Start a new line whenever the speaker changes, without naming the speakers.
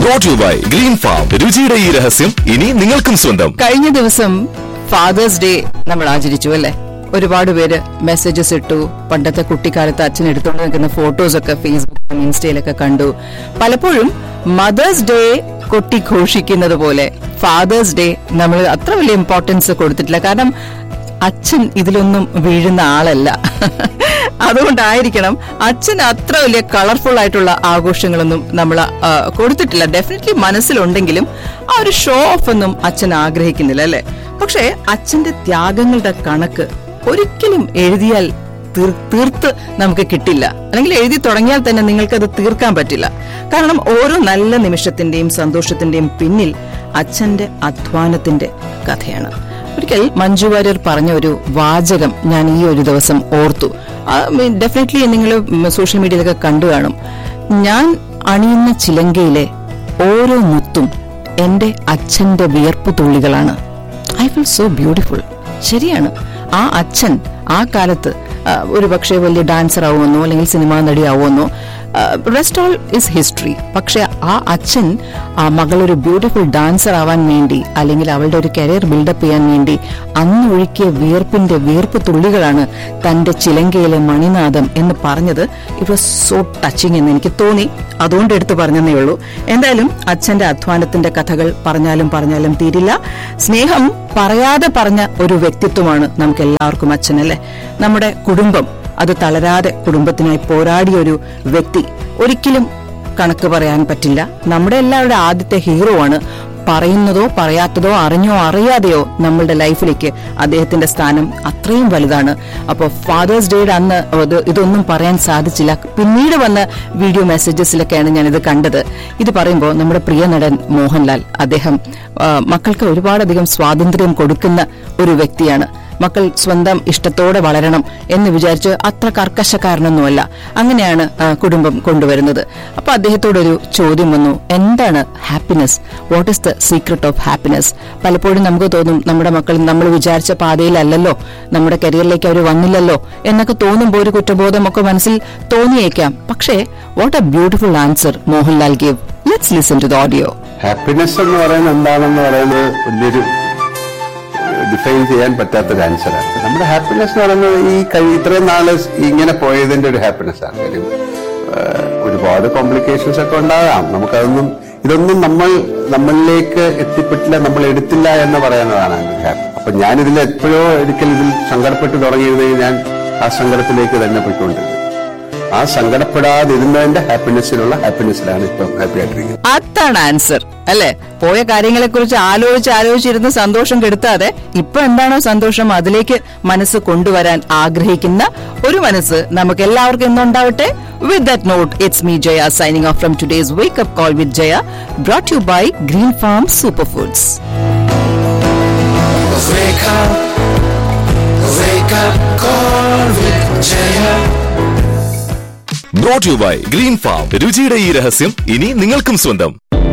Brought you by Green Farm രുചിയുടെ ഈ രഹസ്യം ഇനി നിങ്ങൾക്കും സ്വന്തം
കഴിഞ്ഞ ദിവസം ഫാദേഴ്സ് ഡേ നമ്മൾ ആചരിച്ചു അല്ലേ ഒരുപാട് പേര് മെസ്സേജസ് ഇട്ടു പണ്ടത്തെ കുട്ടിക്കാലത്ത് അച്ഛൻ എടുത്തുകൊണ്ട് നിൽക്കുന്ന ഫോട്ടോസ് ഒക്കെ ഫേസ്ബുക്കിലും ഇൻസ്റ്റയിലൊക്കെ കണ്ടു പലപ്പോഴും മദേഴ്സ് ഡേ കൊട്ടിഘോഷിക്കുന്നത് പോലെ ഫാദേഴ്സ് ഡേ നമ്മൾ അത്ര വലിയ ഇമ്പോർട്ടൻസ് കൊടുത്തിട്ടില്ല കാരണം അച്ഛൻ ഇതിലൊന്നും വീഴുന്ന ആളല്ല അതുകൊണ്ടായിരിക്കണം അച്ഛൻ അത്ര വലിയ കളർഫുൾ ആയിട്ടുള്ള ആഘോഷങ്ങളൊന്നും നമ്മൾ കൊടുത്തിട്ടില്ല ഡെഫിനറ്റ്ലി മനസ്സിലുണ്ടെങ്കിലും ആ ഒരു ഷോ ഓഫ് ഒന്നും അച്ഛൻ ആഗ്രഹിക്കുന്നില്ല അല്ലെ പക്ഷേ അച്ഛന്റെ ത്യാഗങ്ങളുടെ കണക്ക് ഒരിക്കലും എഴുതിയാൽ തീർ- തീർത്ത് നമുക്ക് കിട്ടില്ല അല്ലെങ്കിൽ എഴുതി തുടങ്ങിയാൽ തന്നെ നിങ്ങൾക്കത് തീർക്കാൻ പറ്റില്ല കാരണം ഓരോ നല്ല നിമിഷത്തിന്റെയും സന്തോഷത്തിന്റെയും പിന്നിൽ അച്ഛന്റെ അധ്വാനത്തിന്റെ കഥയാണ് ഒരിക്കൽ മഞ്ജു വാര്യർ പറഞ്ഞ ഒരു വാചകം ഞാൻ ഈ ഒരു ദിവസം ഓർത്തു ഡെഫിനറ്റ്ലി നിങ്ങൾ സോഷ്യൽ മീഡിയയിലൊക്കെ കണ്ടു കാണും ഞാൻ അണിയുന്ന ചിലങ്കയിലെ ഓരോ മുത്തും എന്റെ അച്ഛന്റെ വിയർപ്പ് തുള്ളികളാണ് ഐ ഫീൽ സോ ബ്യൂട്ടിഫുൾ ശരിയാണ് ആ അച്ഛൻ ആ കാലത്ത് ആ, ഒരു പക്ഷേ വലിയ ഡാൻസർ ആവുമെന്നോ അല്ലെങ്കിൽ സിനിമാ നടി ആവുമെന്നോ റെസ്റ്റ് ഓൾ ഇസ് ഹിസ്റ്ററി പക്ഷെ ആ അച്ഛൻ ആ മകൾ ഒരു ബ്യൂട്ടിഫുൾ ഡാൻസർ ആവാൻ വേണ്ടി അല്ലെങ്കിൽ അവളുടെ ഒരു കരിയർ ബിൽഡപ്പ് ചെയ്യാൻ വേണ്ടി അന്ന് ഒഴുക്കിയ വിയർപ്പിന്റെ വിയർപ്പ് തുള്ളികളാണ് തന്റെ ചിലങ്കയിലെ മണിനാഥം എന്ന് പറഞ്ഞത് ഇറ്റ് വാസ് സോ ടച്ചിങ് എന്ന് എനിക്ക് തോന്നി അതുകൊണ്ട് എടുത്തു പറഞ്ഞതേ ഉള്ളൂ എന്തായാലും അച്ഛന്റെ അധ്വാനത്തിന്റെ കഥകൾ പറഞ്ഞാലും പറഞ്ഞാലും തീരില്ല സ്നേഹം പറയാതെ പറഞ്ഞ ഒരു വ്യക്തിത്വമാണ് നമുക്ക് എല്ലാവർക്കും അച്ഛനല്ലേ നമ്മുടെ കുടുംബം അത് തളരാതെ കുടുംബത്തിനായി പോരാടിയ ഒരു വ്യക്തി ഒരിക്കലും കണക്ക് പറയാൻ പറ്റില്ല നമ്മുടെ എല്ലാവരുടെ ആദ്യത്തെ ഹീറോ ആണ് പറയുന്നതോ പറയാത്തതോ അറിഞ്ഞോ അറിയാതെയോ നമ്മളുടെ ലൈഫിലേക്ക് അദ്ദേഹത്തിന്റെ സ്ഥാനം അത്രയും വലുതാണ് അപ്പോൾ ഫാദേഴ്സ് ഡേയുടെ അന്ന് അത് ഇതൊന്നും പറയാൻ സാധിച്ചില്ല പിന്നീട് വന്ന വീഡിയോ മെസ്സേജസിലൊക്കെയാണ് ഞാനിത് കണ്ടത് ഇത് പറയുമ്പോൾ നമ്മുടെ പ്രിയ നടൻ മോഹൻലാൽ അദ്ദേഹം ആ, മക്കൾക്ക് ഒരുപാടധികം സ്വാതന്ത്ര്യം കൊടുക്കുന്ന ഒരു വ്യക്തിയാണ് മക്കൾ സ്വന്തം ഇഷ്ടത്തോടെ വളരണം എന്ന് വിചാരിച്ച് അത്ര കർക്കശക്കാരനൊന്നുമല്ല അങ്ങനെയാണ് ആ, കുടുംബം കൊണ്ടുവരുന്നത് അപ്പൊ അദ്ദേഹത്തോടൊരു ചോദ്യം വന്നു എന്താണ് happiness what is the secret of happiness പലപ്പോഴും നമുക്ക് തോന്നും നമ്മുടെ മക്കൾ നമ്മൾ വിചാരിച്ച പാതയിലല്ലല്ലോ നമ്മുടെ കരിയറിലേക്ക് അവർ വന്നില്ലല്ലോ എന്നൊക്കെ തോന്നുമ്പോൾ ഒരു കുറ്റബോധമൊക്കെ മനസ്സിൽ തോന്നിയേക്കാം പക്ഷേ what a beautiful answer Mohanlal give let's listen to the audio
happiness എന്ന് പറയുന്നത് എന്താണെന്ന് പറയുന്നത് വലിയൊരു ഡിഫൈൻ ചെയ്യാൻ പറ്റാത്തൊരു ആൻസറാണ് നമ്മുടെ ഹാപ്പിനെസ് എന്ന് പറയുന്നത് ഈ കഴി ഇത്രയും നാള് ഇങ്ങനെ പോയതിന്റെ ഒരു ഹാപ്പിനെസ് ആണ് കാര്യം ആഹ്, ഒരുപാട് കോംപ്ലിക്കേഷൻസ് ഒക്കെ ഉണ്ടാകാം നമുക്കതൊന്നും ഇതൊന്നും നമ്മൾ നമ്മളിലേക്ക് എത്തിപ്പെട്ടില്ല നമ്മൾ എടുത്തില്ല എന്ന് പറയുന്നതാണ് ഹാപ്പി അപ്പൊ ഞാനിതിൽ എപ്പോഴോ ഒരിക്കൽ ഇതിൽ സങ്കടപ്പെട്ട് തുടങ്ങിയിരുന്നെങ്കിൽ ഞാൻ ആ സങ്കടത്തിലേക്ക് തന്നെ പോയിക്കൊണ്ടിരുന്നത് ആ സങ്കടപ്പെടാതിരുന്നതിന്റെ ഹാപ്പിനെസ്സിലുള്ള ഹാപ്പിനെസ്സിലാണ് ഇപ്പം ഹാപ്പി ആയിട്ടിരിക്കുന്നത്
അതാണ് ആൻസർ അല്ലെ പോയ കാര്യങ്ങളെ കുറിച്ച് ആലോചിച്ച് ആലോചിച്ചിരുന്ന് സന്തോഷം കെടുത്താതെ ഇപ്പൊ എന്താണോ സന്തോഷം അതിലേക്ക് മനസ്സ് കൊണ്ടുവരാൻ ആഗ്രഹിക്കുന്ന ഒരു മനസ്സ് നമുക്ക് എല്ലാവർക്കും ഇന്നുണ്ടാവട്ടെ with that note it's me Jaya signing off from today's wake up call with Jaya brought you by Green Farm super foods
Wake up, wake up, call with Jaya.
Brought you by Green Farm രുചിയുടെ ഈ രഹസ്യം ഇനി നിങ്ങൾക്കും സ്വന്തം